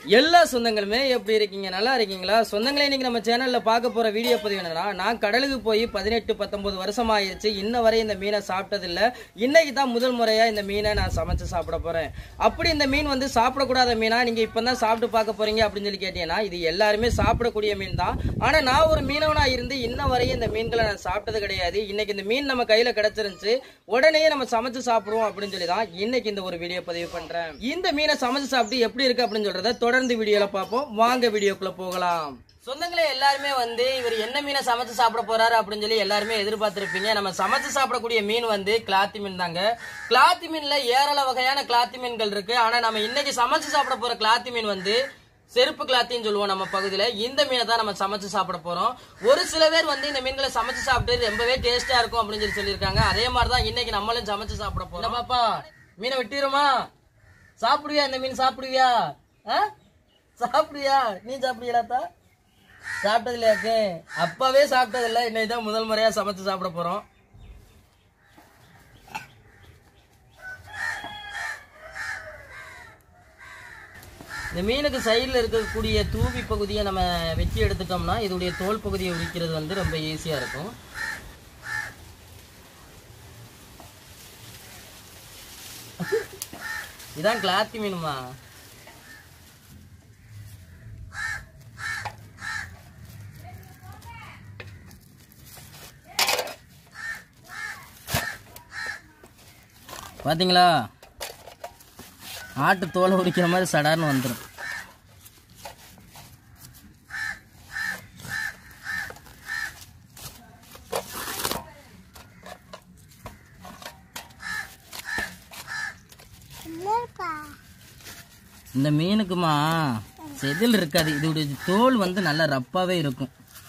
எல்லா சொந்தங்களுமே எப்படி இருக்கீங்க நல்லா இருக்கீங்களா சொந்தங்களே இன்னைக்கு நம்ம சேனல்ல பார்க்க போற வீடியோ பதிவு என்னன்னா நான் கடலுக்கு போய் பதினெட்டு பத்தொன்பது வருஷம் ஆயிடுச்சு இன்ன வரை இந்த மீனை சாப்பிட்டதில்ல இன்னைக்கு தான் முதல் முறையா இந்த மீனை நான் சமைச்சு சாப்பிட போறேன் அப்படி இந்த மீன் வந்து சாப்பிடக்கூடாத மீனா நீங்க இப்பதான் சாப்பிட்டு பார்க்க போறீங்க அப்படின்னு சொல்லி கேட்டீங்கன்னா இது எல்லாருமே சாப்பிடக்கூடிய மீன் தான் ஆனா நான் ஒரு மீனவனா இருந்து இன்ன வரையும் இந்த மீன்களை நான் சாப்பிட்டது கிடையாது இன்னைக்கு இந்த மீன் நம்ம கையில கிடைச்சிருந்துச்சு உடனே நம்ம சமைச்சு சாப்பிடுவோம் அப்படின்னு சொல்லி தான் இன்னைக்கு இந்த ஒரு வீடியோ பதிவு பண்றேன் இந்த மீனை சமைச்சு சாப்பிட்டு எப்படி இருக்கு அப்படின்னு சொல்றத தொடர்ந்து வீடியோல பார்ப்போம் வாங்க வீடியோக்குள்ள போகலாம் சொந்தங்களே எல்லாருமே வந்து இவர் என்ன மீனை சமைச்சு சாப்பிட போறாரு அப்படின்னு சொல்லி எல்லாருமே எதிர்பார்த்திருப்பீங்க நம்ம சமைச்சு சாப்பிடக்கூடிய மீன் வந்து கிளாத்தி மீன் தாங்க கிளாத்தி மீன்ல ஏராள வகையான கிளாத்தி மீன்கள் இருக்கு ஆனா நம்ம இன்னைக்கு சமைச்சு சாப்பிட போற கிளாத்தி மீன் வந்து செருப்பு கிளாத்தின்னு சொல்லுவோம் நம்ம பகுதியில இந்த மீனை தான் நம்ம சமைச்சு சாப்பிட போறோம் ஒரு சில பேர் வந்து இந்த மீன்களை சமைச்சு சாப்பிட்டு ரொம்பவே டேஸ்டா இருக்கும் அப்படின்னு சொல்லி சொல்லியிருக்காங்க அதே மாதிரி தான் இன்னைக்கு நம்மளும் சமைச்சு சாப்பிட போறோம் என்ன பாப்பா மீனை வெட்டிடுமா சாப்பிடுவியா இந்த மீன் சாப்பிடுவியா ஆ? சாப்பிடுவியா நீ சாப்பிடுவியாத்தா சாப்பிட்டது இல்லையாக்கு அப்பாவே சாப்பிட்டது இல்லை இன்னைக்கு தான் முதல் முறையா சமைச்சு சாப்பிட போறோம் இந்த மீனுக்கு சைடில் இருக்கக்கூடிய தூவி பகுதியை நம்ம வெட்டி எடுத்துட்டோம்னா இதோடைய தோல் பகுதியை உரிக்கிறது வந்து ரொம்ப ஈஸியாக இருக்கும் இதான் கிளாத்தி மீனுமா பாத்தீங்களா ஆட்டு தோலை உரிக்கிற மாதிரி சடார்னு வந்துடும் இந்த மீனுக்குமா செதில் இருக்காது இதோடைய தோல் வந்து நல்லா ரப்பாவே இருக்கும்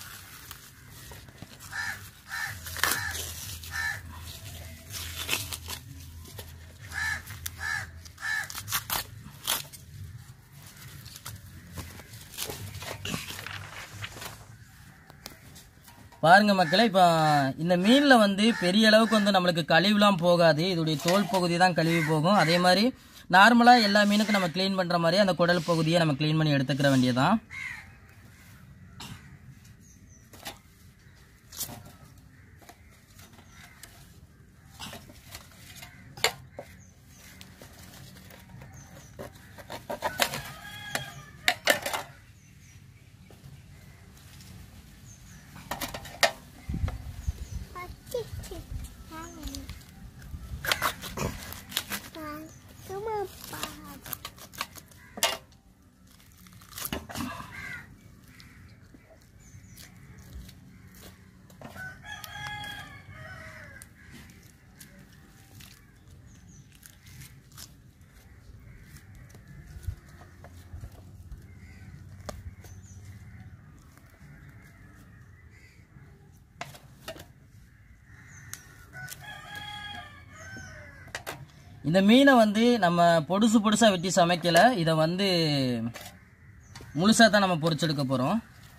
பாருங்க மக்களே இப்போ இந்த மீனில் வந்து பெரிய அளவுக்கு வந்து நம்மளுக்கு கழிவுலாம் போகாது இதோடைய தோல் பகுதி தான் கழுவி போகும் அதே மாதிரி நார்மலாக எல்லா மீனுக்கும் நம்ம க்ளீன் பண்ணுற மாதிரி அந்த குடல் பகுதியை நம்ம க்ளீன் பண்ணி எடுத்துக்கிற வேண்டியதான் இந்த மீனை வந்து நம்ம பொடுசு பொடுசாக வெட்டி சமைக்கல இதை வந்து முழுசாக தான் நம்ம பொரிச்செடுக்க போகிறோம்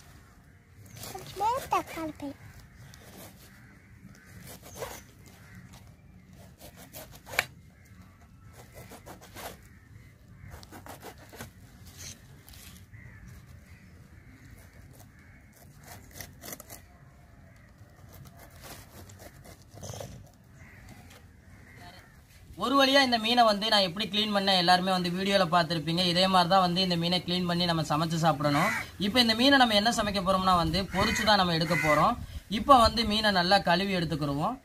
ஒரு வழியா இந்த மீனை வந்து நான் எப்படி க்ளீன் பண்ணேன் எல்லாருமே வந்து வீடியோவில் பார்த்துருப்பீங்க இதே மாதிரி தான் வந்து இந்த மீனை க்ளீன் பண்ணி நம்ம சமைச்சு சாப்பிடணும் இப்போ இந்த மீனை நம்ம என்ன சமைக்க போறோம்னா வந்து பொரிச்சு தான் நம்ம எடுக்க போறோம் இப்போ வந்து மீனை நல்லா கழுவி எடுத்துக்கிடுவோம்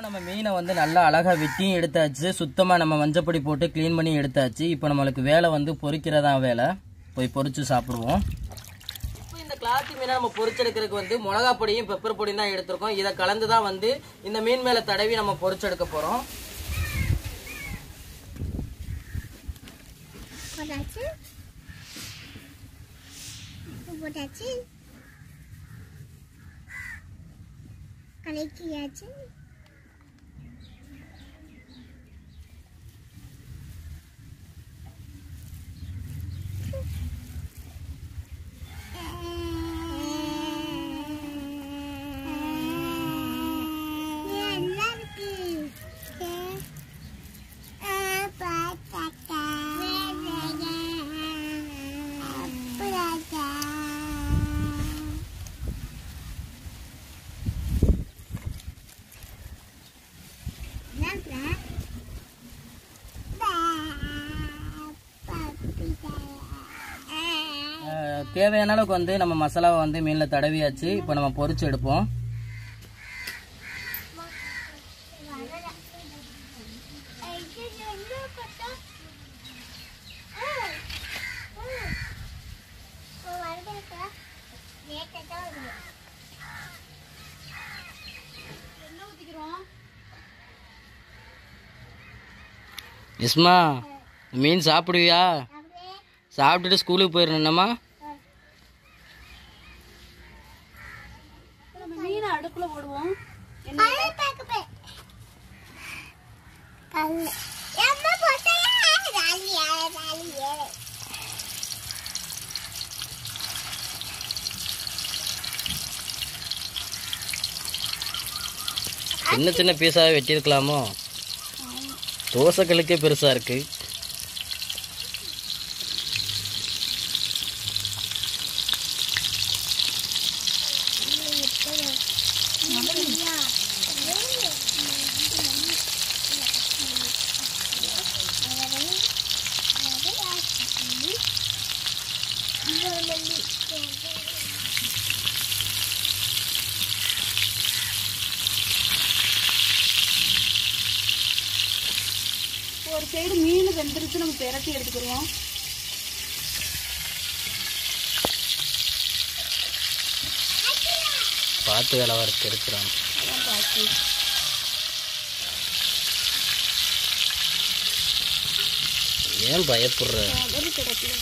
நம்ம மீனை வந்து நல்லா அழகாக வெட்டியும் எடுத்தாச்சு சுத்தமாக நம்ம மஞ்சப்பொடி போட்டு க்ளீன் பண்ணி எடுத்தாச்சு இப்போ நம்மளுக்கு வேலை வந்து பொரிக்கிறதா வேலை போய் பொரிச்சு சாப்பிடுவோம் இப்போ இந்த கிளாத்தி மீனை நம்ம பொரிச்செடுக்கிறதுக்கு வந்து மிளகா பொடியும் பெப்பர் பொடியும் தான் எடுத்திருக்கோம் இதை கலந்து தான் வந்து இந்த மீன் மேலே தடவி நம்ம பொரிச்செடுக்க போகிறோம் போட்டாச்சு உப்பு போட்டாச்சு கலக்கியாச்சு நல்லா இருக்கு அஹ், தேவையான அளவுக்கு வந்து நம்ம மசாலாவை வந்து மீனில் தடவியாச்சு இப்போ நம்ம பொரிச்சு எடுப்போம் இஸ்மா மீன் சாப்பிடுவியா சாப்பிட்டுட்டு ஸ்கூலுக்கு போயிடணும்மா மீனை அடுப்புல போடுவோம் சின்ன சின்ன பீஸாக வெட்டியிருக்கலாமோ தோசைகளுக்கே பெருசாக இருக்கு ஒரு சைடு மீன் வெந்துருச்சு நம்ம பிரட்டி எடுத்துக்கிடுவோம் பார்த்து வேலை வரைக்கும் எடுக்கிறான் ஏன் பயப்படுற ஒரு கிடக்குல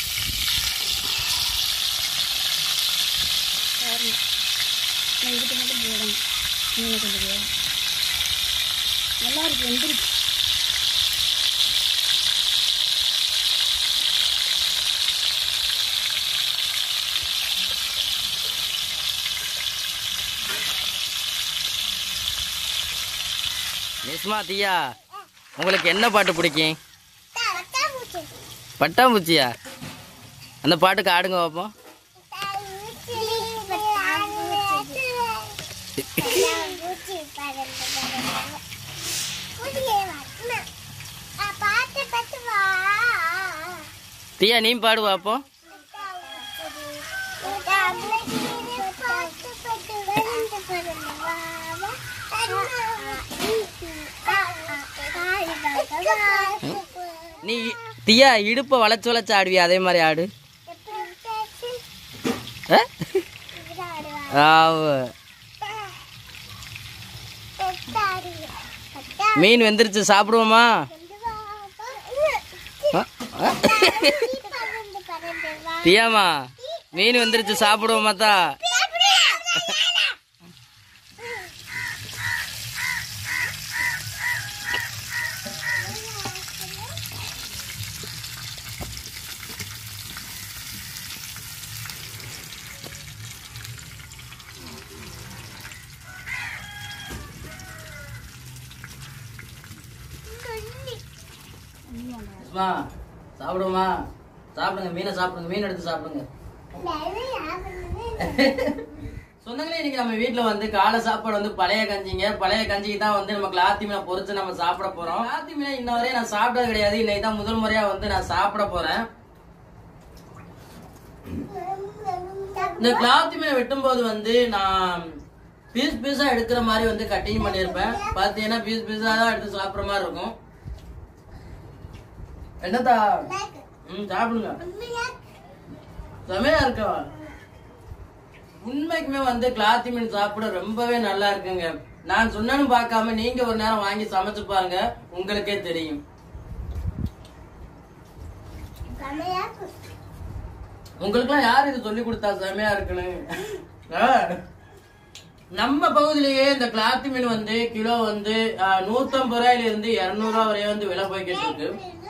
நான் இதுக்கு மட்டும் போடணும் மீனை கொஞ்சம் வேணும். நல்லா இருக்கு வெந்துருச்சு நிஸ்மா தியா உங்களுக்கு என்ன பாட்டு பிடிக்கும் பட்டாம்பூச்சியா அந்த பாட்டுக்கு ஆடுங்க பார்ப்போம் பாட்டு பாட்டு வா தியா நீ பாடு பார்ப்போம் நீ தியா இடுப்பை வளைச்சு வளைச்சு ஆடுவியா அதே மாதிரி ஆடு ஆ? ஆவு. மீன் வெந்துருச்சு சாப்பிடுவோமா ஆ? ஆ? தியாமா மீன் வந்துருச்சு சாப்பிடுவோமா தா அம்மா, சாப்பிடுவோமா சாப்பிடுங்க மீனை சாப்பிடுங்க மீன் எடுத்து சாப்பிடுங்க சொந்தங்களே இன்னைக்கு நம்ம வீட்ல வந்து காலை சாப்பாடு வந்து பழைய கஞ்சிங்க பழைய கஞ்சிக்கு தான் வந்து நம்ம கிளாத்தி மீனை பொரிச்சு நம்ம சாப்பிட போறோம் கிளாத்தி மீனை இன்ன வரையும் நான் சாப்பிட்டது கிடையாது இன்னைக்கு தான் முதல் முறையா வந்து நான் சாப்பிட போறேன் இந்த கிளாத்தி மீனை வெட்டும்போது வந்து நான் பீஸ் பீஸா எடுக்கிற மாதிரி வந்து கட்டிங் பண்ணியிருப்பேன் பார்த்தீங்கன்னா பீஸ் பீஸா தான் எடுத்து சாப்பிட்ற மாதிரி இருக்கும் என்னத்தா ம் சாப்பிடுங்க செமையா இருக்கா உண்மைக்குமே வந்து கிளாத்தி மீன் சாப்பிட ரொம்பவே நல்லா இருக்குங்க நான் சொன்னேன்னு பார்க்காம நீங்க ஒரு நேரம் வாங்கி சமைச்சு பாருங்க உங்களுக்கே தெரியும் உங்களுக்குலாம் யார் இது சொல்லி கொடுத்தா செமையா இருக்குன்னு ஆ. நம்ம பகுதியிலேயே இந்த கிளாத்தி மீன் வந்து கிலோ வந்து ஆ, நூத்தம்பது ரூபாயில இருந்து இருநூறு ரூபாய் வரையும் வந்து விலை போய்கிட்டு இருக்கு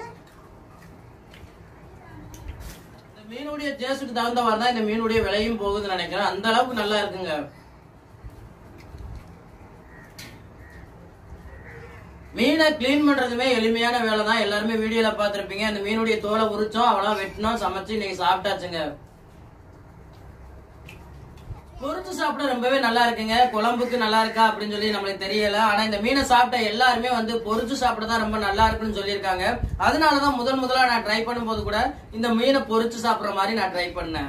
இந்த மீனுடைய டேஸ்ட்டுக்கு தகுந்த மாதிரி தான் இந்த மீனுடைய விலையும் போகுதுன்னு நினைக்கிறேன் அந்த அளவுக்கு நல்லா இருக்குங்க மீனை க்ளீன் பண்றதுமே எளிமையான வேலை தான் எல்லாருமே வீடியோல பார்த்திருப்பீங்க அந்த மீனுடைய தோலை உரிச்சோம் அவ்வளவு வெட்டினோம் சமைச்சு இன்னைக்கு சாப்பிட்டாச்சுங்க பொரிச்சு சாப்பிட ரொம்பவே நல்லா இருக்குங்க குழம்புக்கு நல்லா இருக்கா அப்படின்னு சொல்லி நம்மளுக்கு தெரியல ஆனா இந்த மீனை சாப்பிட்ட எல்லாருமே வந்து பொரிச்சு சாப்பிட தான் ரொம்ப நல்லா இருக்குன்னு சொல்லியிருக்காங்க அதனாலதான் முதல் முதலா நான் ட்ரை பண்ணும்போது கூட இந்த மீனை பொரிச்சு சாப்பிடுற மாதிரி நான் ட்ரை பண்ணேன்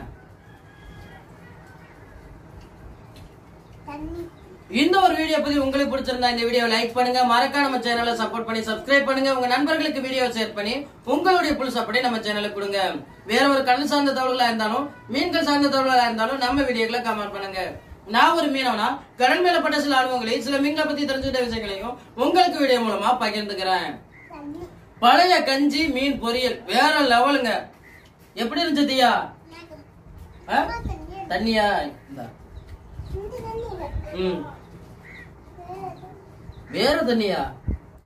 இந்த ஒரு வீடியோ பத்தி உங்களுக்கு பிடிச்சிருந்தா இந்த வீடியோ லைக் பண்ணுங்க மறக்காம நம்ம சேனலை சப்போர்ட் பண்ணி சப்ஸ்கிரைப் பண்ணுங்க உங்க நண்பர்களுக்கு வீடியோ ஷேர் பண்ணி உங்களுடைய புல் சப்போர்ட்டை நம்ம சேனலுக்கு கொடுங்க வேற ஒரு கடல் சார்ந்த தகவல்களா இருந்தாலும் மீன்கள் சார்ந்த தகவல்களா இருந்தாலும் நம்ம வீடியோக்களை கமெண்ட் பண்ணுங்க நான் ஒரு மீனவனா கடல் மேலப்பட்ட சில அனுபவங்களையும் சில மீன்களை பத்தி தெரிஞ்சுக்கிட்ட விஷயங்களையும் உங்களுக்கு வீடியோ மூலமா பகிர்ந்துக்கிறேன் பழைய கஞ்சி மீன் பொரியல் வேற லெவலுங்க எப்படி இருந்துச்சு தியா ஆ? தண்ணியா இந்தா. ம் வேற தண்ணியா